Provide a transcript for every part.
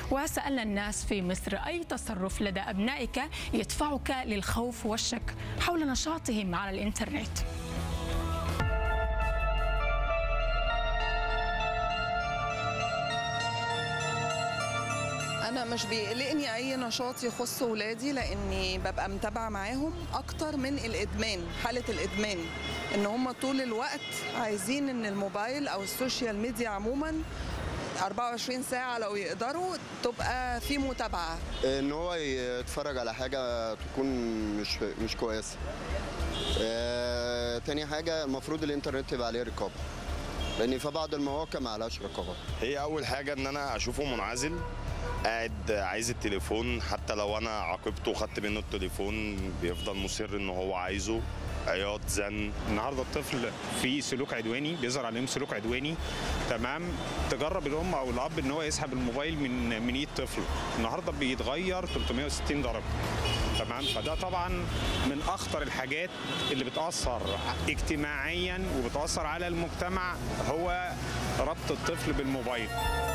وسألنا الناس في مصر أي تصرف لدى أبنائك يدفعك للخوف والشك حول نشاطهم على الإنترنت انا مش بيقلقني اي نشاط يخص ولادي لاني ببقى متابعه معاهم اكتر من الادمان حاله الادمان ان هم طول الوقت عايزين ان الموبايل او السوشيال ميديا عموما 24 ساعه لو يقدروا تبقى في متابعه ان هو يتفرج على حاجه تكون مش مش كويسه آه، تاني حاجه المفروض الانترنت يبقى عليه رقابه لان في بعض المواقع ما عليهاش رقابه هي اول حاجه ان انا اشوفه منعزل قاعد عايز التليفون حتى لو انا عاقبته وخدت منه التليفون بيفضل مصر ان هو عايزه عياط زن النهارده الطفل في سلوك عدواني بيظهر عليهم سلوك عدواني تمام تجرب الام او الاب ان هو يسحب الموبايل من من ايد طفله النهارده بيتغير 360 درجه تمام فده طبعا من اخطر الحاجات اللي بتاثر اجتماعيا وبتاثر على المجتمع هو ربط الطفل بالموبايل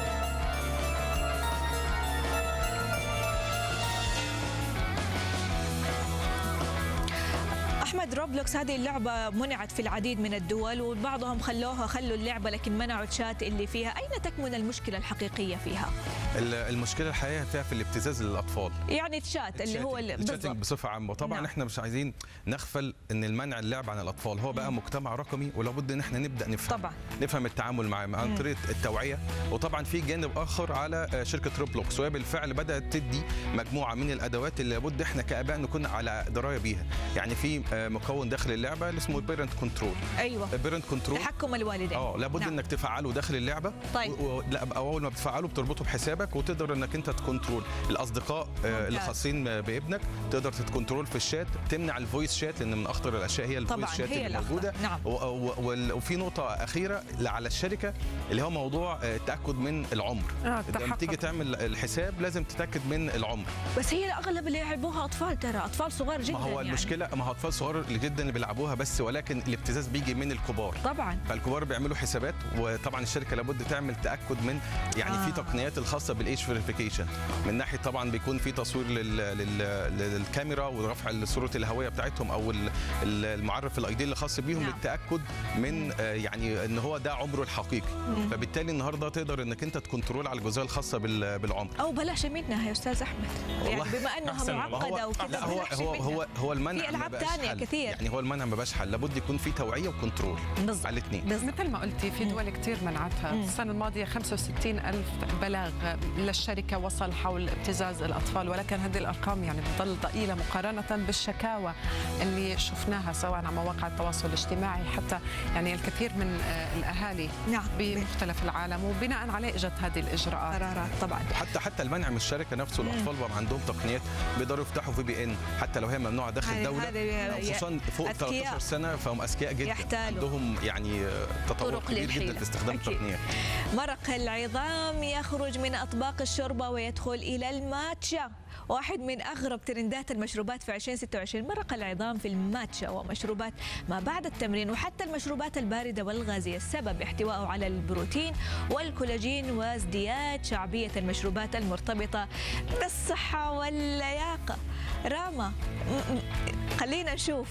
احمد روبلوكس هذه اللعبه منعت في العديد من الدول وبعضهم خلوها خلوا اللعبه لكن منعوا الشات اللي فيها اين تكمن المشكله الحقيقيه فيها المشكله الحقيقيه فيها في الابتزاز للاطفال يعني الشات اللي هو ال- الشاتنج بالضبط بصفه عامه وطبعا نعم. نعم. احنا مش عايزين نغفل ان المنع اللعب عن الاطفال هو بقى مجتمع رقمي ولابد ان احنا نبدا نفهم طبعا. نفهم التعامل معاه عن طريق التوعيه وطبعا في جانب اخر على آه، شركه روبلوكس وهي بالفعل بدات تدي مجموعه من الادوات اللي لابد احنا كاباء نكون على درايه بيها يعني في آه، مكون داخل اللعبه اللي اسمه بيرنت كنترول ايوه البيرنت كنترول تحكم الوالدين اه لابد نعم. نعم. انك تفعله داخل اللعبه طيب. و... و... لا اول ما بتفعله بتربطه بحسابك وتقدر انك انت تكنترول الاصدقاء آه، اللي ممتاز. خاصين بابنك تقدر تتكنترول في الشات تمنع الفويس شات لان من اخطر الاشياء هي الفويس طبعاً، شات هي اللي الأخطر. موجوده نعم. و... و... وال- وفي نقطه اخيره على الشركه اللي هو موضوع آه، التاكد من العمر آه، لما التحقق. تيجي تعمل الحساب لازم تتاكد من العمر بس هي اغلب اللي يلعبوها اطفال ترى اطفال صغار جدا ما هو يعني. المشكله ما هو اطفال صغار جدا اللي بيلعبوها بس ولكن الابتزاز بيجي من الكبار طبعا فالكبار بيعملوا حسابات وطبعا الشركه لابد تعمل تاكد من يعني آه. آه. في تقنيات الخاصه بالايج فيريفيكيشن من ناحيه طبعا بيكون في تصوير لل... لل... للكاميرا ورفع صوره الهويه بتاعتهم او ال- ال- المعرف الاي دي اللي خاص بيهم نعم. نعم. للتاكد من آه، يعني ان هو ده عمره الحقيقي فبالتالي النهارده تقدر انك انت تكنترول على الجزئيه الخاصه بال... بالعمر او بلاش منها يا استاذ احمد يعني والله بما انها أحسن. ما معقده هو وكذا لا هو بلاش هو منها. هو هو المنع في ما ألعاب بقاش تانية حل. كثير. يعني هو المنع ما بقاش حل لابد يكون في توعيه وكنترول بالضبط. على الاثنين بالضبط. مثل ما قلتي في دول كتير منعتها السنة الماضية 65 ألف بلاغ للشركة وصل حول ابتزاز الأطفال ولكن هذه الأرقام يعني بتضل ضئيلة مقارنة بالشكاوى اللي شفناها سواء على مواقع التواصل الاجتماعي حتى يعني الكثير من آه، الأهالي نعم. بمختلف العالم وبناء عليه إجت هذه الإجراءات قرارات طبعا حتى حتى المنع من الشركه نفسه الاطفال بقى عندهم تقنيات بيقدروا يفتحوا في بي ان حتى لو هي ممنوعه داخل هذه- الدوله هذه خصوصا فوق أذكياء. 13 سنه فهم اذكياء جدا يحتالوا. عندهم يعني تطور طرق كبير للحيلة. جدا في استخدام أكيد. التقنيات مرق العظام يخرج من أطباق الشوربة ويدخل إلى الماتشا واحد من أغرب ترندات المشروبات في 2026 مرق العظام في الماتشا ومشروبات ما بعد التمرين وحتى المشروبات الباردة والغازية السبب احتوائه على البروتين والكولاجين وازدياد شعبية المشروبات المرتبطة بالصحة واللياقة راما م- م- خلينا نشوف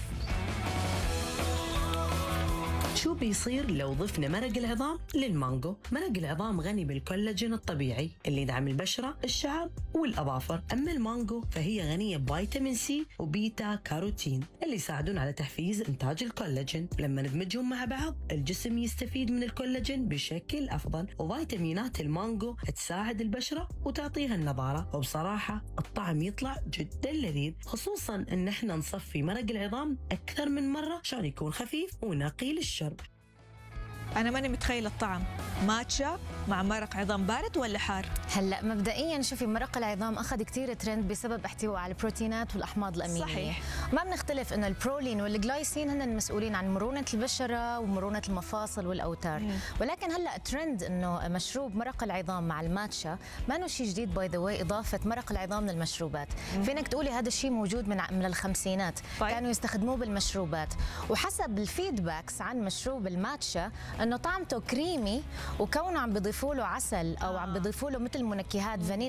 شو بيصير لو ضفنا مرق العظام للمانجو؟ مرق العظام غني بالكولاجين الطبيعي اللي يدعم البشرة، الشعر والأظافر، أما المانجو فهي غنية بفيتامين سي وبيتا كاروتين اللي يساعدون على تحفيز إنتاج الكولاجين، لما ندمجهم مع بعض الجسم يستفيد من الكولاجين بشكل أفضل، وفيتامينات المانجو تساعد البشرة وتعطيها النضارة، وبصراحة الطعم يطلع جدا لذيذ، خصوصا إن احنا نصفي مرق العظام أكثر من مرة عشان يكون خفيف ونقي للشرب. أنا ماني متخيلة الطعم ماتشا مع مرق عظام بارد ولا حار؟ هلا مبدئيا شوفي مرق العظام اخذ كثير ترند بسبب احتوائه على البروتينات والاحماض الامينيه صحيح. ما بنختلف انه البرولين والجلايسين هن المسؤولين عن مرونه البشره ومرونه المفاصل والاوتار ولكن هلا ترند انه مشروب مرق العظام مع الماتشا ما انه شيء جديد باي ذا واي اضافه مرق العظام للمشروبات فينك تقولي هذا الشيء موجود من من الخمسينات طيب. كانوا يستخدموه بالمشروبات وحسب الفيدباكس عن مشروب الماتشا انه طعمته كريمي وكونه عم بيضيفوا له عسل او عم بيضيفوا له مثل منكهات فانيليا